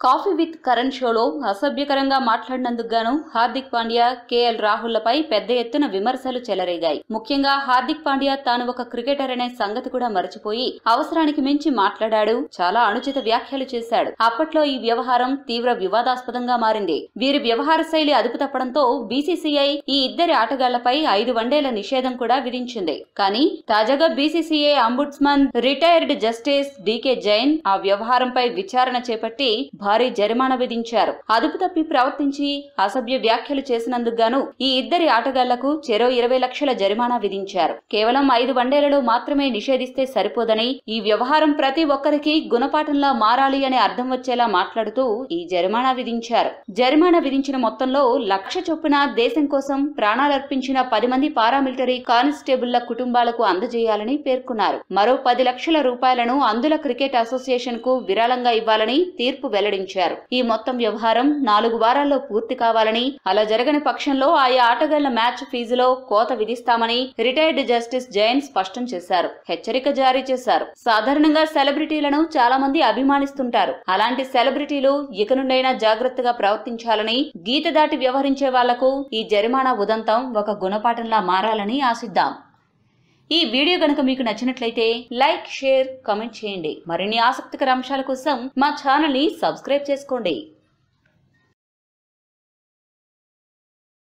coffee with Karan షోలో అసభ్యకరంగా మాట్లాడినందుకు గాను హార్దిక్ పాండ్యా కేఎల్ రాహుల్లపై పెద్ద ఎత్తున విమర్శలు చెలరేగాయి ముఖ్యంగా హార్దిక్ పాండ్యా తాను ఒక క్రికెటర్ అనే సంగతి కూడా మరచిపోయి అవసరానికి మించి మాట్లాడాడు చాలా అనుచిత వ్యాఖ్యలు చేశాడు అప్పట్లో ఈ వ్యవహారం తీవ్ర వివాదాస్పదంగా మారింది వీరి వ్యవహార శైలి అదుపు తప్పడంతో బీసీసీఐ ఈ ఇద్దరి ఆటగాళ్లపై ఐదు వన్డేల నిషేధం కూడా విధించింది కానీ తాజాగా BCCI ombudsman retired justice DK Jain ఆ వ్యవహారంపై విచారణ చేపట్టి భారీ జరిమానా విధించారు అదుపు తప్పి ప్రవర్తించి అసభ్య వ్యాఖ్యలు చేసినందుకు గాను ఈ ఇద్దరి ఆటగాళ్లకు చెరో ఇరవై లక్షల జరిమానా విధించారు కేవలం ఐదు వన్డేలలో మాత్రమే నిషేధిస్తే సరిపోదని ఈ వ్యవహారం ప్రతి ఒక్కరికి గుణపాఠంలా మారాలి అనే అర్థం వచ్చేలా మాట్లాడుతూ ఈ జరిమానా విధించారు జరిమానా విధించిన మొత్తంలో లక్ష చొప్పున దేశం కోసం ప్రాణాలర్పించిన పది మంది పారామిలిటరీ కానిస్టేబుళ్ల కుటుంబాలకు అందజేయాలని పేర్కొన్నారు మరో పది లక్షల రూపాయలను అందుల క్రికెట్ అసోసియేషన్ కు విరాళంగా ఇవ్వాలని తీర్పు వెల్లడించారు ఈ మొత్తం వ్యవహారం నాలుగు వారాల్లో పూర్తి కావాలని అలా జరగని పక్షంలో ఆయా ఆటగాళ్ల మ్యాచ్ ఫీజులో కోత విధిస్తామని రిటైర్డ్ జస్టిస్ జైన్ స్పష్టం చేశారు హెచ్చరిక జారీ చేశారు సాధారణంగా సెలబ్రిటీలను చాలా మంది అభిమానిస్తుంటారు అలాంటి సెలబ్రిటీలు ఇక నుండైనా జాగ్రత్తగా ప్రవర్తించాలని గీత దాటి వ్యవహరించే వాళ్లకు ఈ జరిమానా ఉదంతం ఒక గుణపాఠంలా మారాలని ఆశిద్దాం ఈ వీడియో గనుక మీకు నచ్చినట్లయితే లైక్ షేర్ కామెంట్ చేయండి మరిన్ని ఆసక్తికర అంశాల కోసం మా ఛానల్ ని సబ్స్క్రైబ్ చేసుకోండి